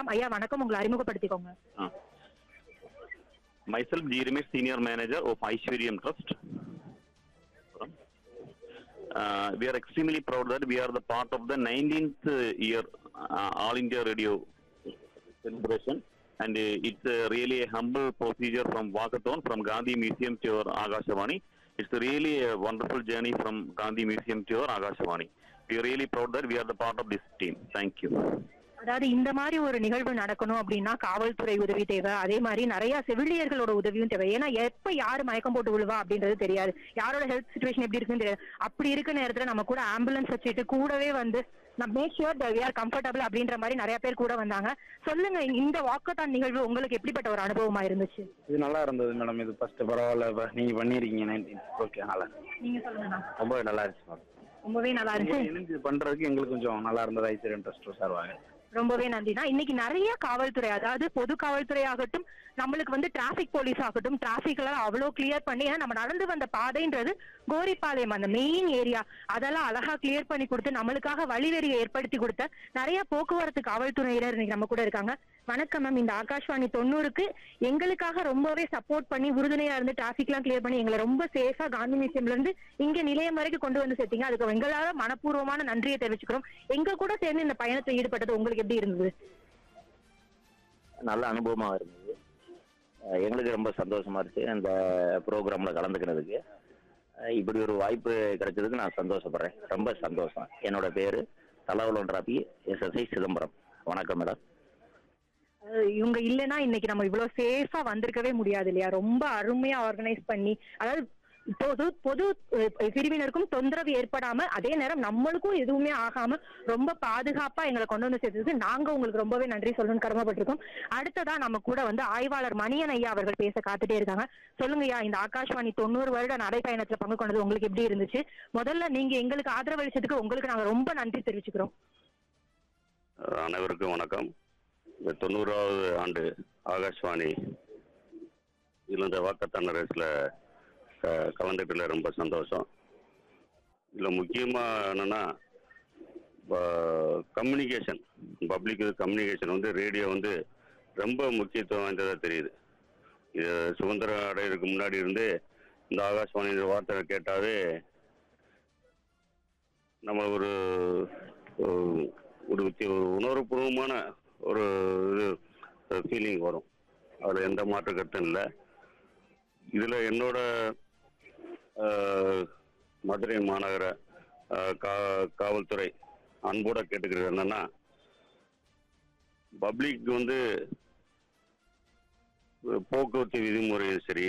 பேசலாம் ஐயா வணக்கம் உங்களை அறிமுகப்படுத்திக்கோங்க Uh, myself, G. Ramesh, Senior Manager of Aishwaryam Trust. Uh, we are extremely proud that we are the part of the 19th year uh, All India Radio celebration. And uh, it's uh, really a humble procedure from Walkathon, from Gandhi Museum to our Agashawani. It's really a wonderful journey from Gandhi Museum to our Agashawani. We are really proud that we are the part of this team. Thank you. அதாவது இந்த மாதிரி ஒரு நிகழ்வு நடக்கணும் அப்படின்னா காவல்துறை உதவி தேவை அதே மாதிரி நிறைய செவிலியர்களோட உதவியும் தேவை ஏன்னா எப்ப யாரு மயக்கம் போட்டு விழுவா அப்படின்றது தெரியாது யாரோட ஹெல்த் சுச்சுவேஷன் எப்படி இருக்குன்னு தெரியாது அப்படி இருக்க நேரத்துல நம்ம கூட ஆம்புலன்ஸ் வச்சுட்டு கூடவே வந்து நான் make sure we are comfortable அப்படின்ற மாதிரி நிறைய பேர் கூட வந்தாங்க சொல்லுங்க இந்த வாக்கத்தான் நிகழ்வு உங்களுக்கு எப்படிப்பட்ட ஒரு அனுபவமா இருந்துச்சு இது நல்லா இருந்தது மேடம் இது ஃபர்ஸ்ட் பரவாயில்ல இப்ப நீங்க பண்ணிருக்கீங்க நைன்டீன் ஓகே நல்லா நீங்க சொல்லுங்க ரொம்ப நல்லா இருந்துச்சு மேடம் ரொம்பவே நல்லா இருந்துச்சு இணைஞ்சு பண்றதுக்கு எங்களுக்கு கொஞ்சம் நல்லா இருந்தது ஐஸ்வர்யம் ட்ரஸ்ட் சார்பாக ரொம்பவே நன்றினா இன்னைக்கு நிறைய காவல்துறை அதாவது பொது காவல்துறை ஆகட்டும் நம்மளுக்கு வந்து டிராபிக் போலீஸ் ஆகட்டும் டிராபிக் எல்லாம் அவ்வளவு கிளியர் பண்ணி ஏன்னா நம்ம நடந்து வந்த பாதைன்றது கோரிப்பாளையம் அந்த மெயின் ஏரியா அதெல்லாம் அழகா கிளியர் பண்ணி கொடுத்து நம்மளுக்காக வழிவெறியை ஏற்படுத்தி கொடுத்த நிறைய போக்குவரத்து காவல்துறையினர் இன்னைக்கு நம்ம கூட இருக்காங்க வணக்கம் மேம் இந்த ஆகாஷ்வாணி தொண்ணூறுக்கு எங்களுக்காக ரொம்பவே சப்போர்ட் பண்ணி உறுதுணையா இருந்து டிராபிக் எல்லாம் கிளியர் பண்ணி எங்களை ரொம்ப சேஃபா காந்தி மியூசியம்ல இருந்து இங்க நிலையம் வரைக்கும் கொண்டு வந்து சேர்த்தீங்க அதுக்கு எங்களால மனப்பூர்வமான நன்றியை தெரிவிச்சுக்கிறோம் எங்க கூட சேர்ந்து இந்த பயணத்தில் ஈடுபட்டது உங்களுக்கு எப்படி இருந்தது நல்ல அனுபவமா இருந்தது அஹ் எங்களுக்கு ரொம்ப சந்தோஷமா இருக்கு இந்த ப்ரோக்ராம்ல கலந்துக்கிறதுக்கு அஹ் இப்படி ஒரு வாய்ப்பு கிடைச்சதுக்கு நான் சந்தோஷப்படுறேன் ரொம்ப சந்தோஷம் என்னோட பேரு தலவலம் டிராபி எஸ்எஸ்ஐ சிதம்பரம் வணக்கம் மேடம் அஹ் இவங்க இல்லைன்னா இன்னைக்கு நம்ம இவ்வளவு சேஃபா வந்திருக்கவே முடியாது இல்லையா ரொம்ப அருமையா ஆர்கனைஸ் பண்ணி அதாவது பொது பொது அஹ், பிரிவினருக்கும் தொந்தரவு ஏற்படாம அதே நேரம் நம்மளுக்கும் எதுவுமே ஆகாம ரொம்ப பாதுகாப்பா எங்களை கொண்டு வந்து சேர்த்ததுக்கு நாங்க உங்களுக்கு ரொம்பவே நன்றி சொல்லணும்னு கடமைப்பட்டிருக்கோம் அடுத்ததா நம்ம கூட வந்து ஆய்வாளர் மணியன் ஐயா அவர்கள் பேச காத்துட்டே இருக்காங்க சொல்லுங்கய்யா இந்த ஆகாஷ்வாணி தொண்ணூறு வருட நடைப்பயணத்துல பங்கு கொண்டது உங்களுக்கு எப்படி இருந்துச்சு முதல்ல நீங்க எங்களுக்கு ஆதரவு அளிச்சதுக்கு உங்களுக்கு நாங்க ரொம்ப நன்றி தெரிவிச்சுக்கிறோம் அனைவருக்கும் வணக்கம் இந்த தொண்ணூறாவது ஆண்டு ஆகாஷ்வாணி இதில் இந்த வாக்கத்தான ரேஸில் க கலந்துக்கிட்டல ரொம்ப சந்தோஷம் இதில் முக்கியமாக என்னென்னா கம்யூனிகேஷன் பப்ளிக் கம்யூனிகேஷன் வந்து ரேடியோ வந்து ரொம்ப முக்கியத்துவம் வாய்ந்ததாக தெரியுது இது சுதந்திரம் அடையிறதுக்கு முன்னாடி இருந்து இந்த ஆகாஷ்வாணி வார்த்தை கேட்டாவே நம்ம ஒரு ஒரு ஒரு வித்தி- ஒரு உணர்வுபூர்வமான ஒரு இது ஃபீலிங் வரும் அதில் எந்த மாற்று கருத்தும் இல்லை இதில் என்னோட அஹ், மதுரை மாநகர அஹ், கா காவல்துறை அன்போட கேட்டுக்கிறது என்னன்னா பப்ளிக் வந்து போக்குவரத்து விதிமுறையும் சரி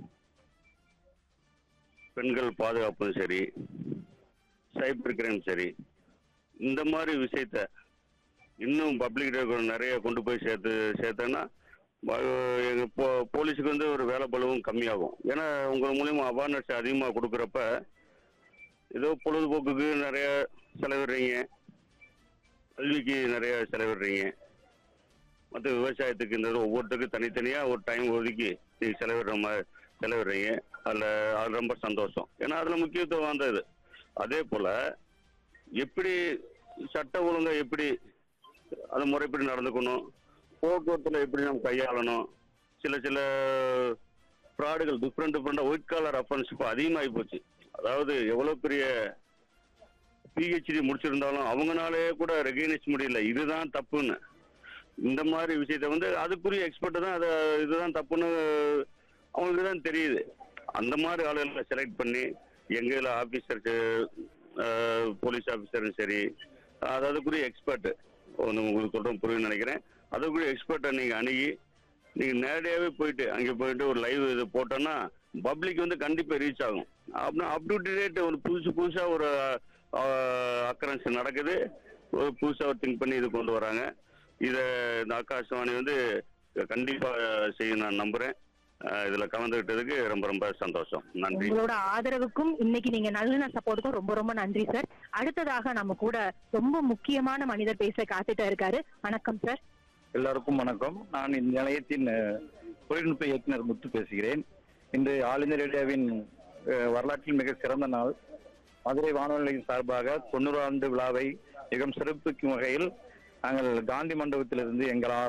பெண்கள் பாதுகாப்பும் சரி சைபர் கிரைம் சரி இந்த மாதிரி விஷயத்த இன்னும் பப்ளிக் நிறைய கொண்டு போய் சேர்த்து சேர்த்தேன்னா ப- எங்க போ போலீஸுக்கு வந்து ஒரு வேலை பளுவும் கம்மியாகும் ஏன்னா உங்கள் மூலியமா அவேர்னஸ் அதிகமாக கொடுக்குறப்ப ஏதோ பொழுதுபோக்குக்கு நிறைய செலவிடுறீங்க கல்விக்கு நிறைய செலவிடுறீங்க மற்ற விவசாயத்துக்கு இந்த இது ஒவ்வொருத்தருக்கும் தனித்தனியாக ஒரு டைம் ஒதுக்கி நீங்கள் செலவிடுற மாதிரி செலவிடுறீங்க அதில் அது ரொம்ப சந்தோஷம் ஏன்னா அதில் முக்கியத்துவம் வந்தது அதே போல் எப்படி சட்ட ஒழுங்கை எப்படி அது முறைப்படி நடந்துக்கணும் போக்குவரத்தில் எப்படி நம்ம கையாளணும் சில சில ஃப்ராடுகள் டிஃப்ரெண்ட் டிஃப்ரெண்டாக ஒயிட் காலர் அஃபென்ஸ் இப்போ அதிகமாகி போச்சு அதாவது எவ்வளோ பெரிய பிஹெச்டி முடிச்சிருந்தாலும் அவங்கனாலே கூட ரெகனைஸ் முடியல இதுதான் தப்புன்னு இந்த மாதிரி விஷயத்த வந்து அதுக்குரிய எக்ஸ்பர்ட் தான் அதை இதுதான் தப்புன்னு அவங்களுக்கு தான் தெரியுது அந்த மாதிரி ஆளுகளை செலக்ட் பண்ணி எங்கள் ஆஃபீஸர்ஸு போலீஸ் ஆஃபீஸரும் சரி அது அதுக்குரிய எக்ஸ்பர்ட் ஒன்று உங்களுக்கு சொல்கிறோம் புரியும்னு நினைக்கிறேன் அதுக்குரிய எக்ஸ்பர்ட்டை நீங்கள் அணுகி நீங்கள் நேரடியாகவே போயிட்டு அங்கே போயிட்டு ஒரு லைவ் இது போட்டோன்னா பப்ளிக் வந்து கண்டிப்பாக ரீச் ஆகும் அப்படின்னா அப் டு டேட் ஒரு புதுசு புதுசாக ஒரு அக்கரன்ஸ் நடக்குது ஒரு புதுசாக திங்க் பண்ணி இது கொண்டு வராங்க இதை இந்த ஆகாஷ்வாணி வந்து கண்டிப்பாக செய்யும் நான் நம்புகிறேன் இதில் கலந்துக்கிட்டதுக்கு ரொம்ப ரொம்ப சந்தோஷம் நன்றி உங்களோட ஆதரவுக்கும் இன்னைக்கு நீங்க நல்ல சப்போர்ட்டுக்கும் ரொம்ப ரொம்ப நன்றி சார் அடுத்ததாக நம்ம கூட ரொம்ப முக்கியமான மனிதர் பேச காத்துட்டு இருக்காரு வணக்கம் சார் எல்லாருக்கும் வணக்கம் நான் இந்த நிலையத்தின் அஹ், தொழில்நுட்ப இயக்குனர் முத்து பேசுகிறேன் இன்று ஆல் இந்திய ரேடியோவின் அஹ், வரலாற்றில் மிக சிறந்த நாள் மதுரை வானொலி நிலையம் சார்பாக தொண்ணூறு ஆண்டு விழாவை மிகவும் சிறப்பிக்கும் வகையில் நாங்கள் காந்தி மண்டபத்திலிருந்து எங்கள்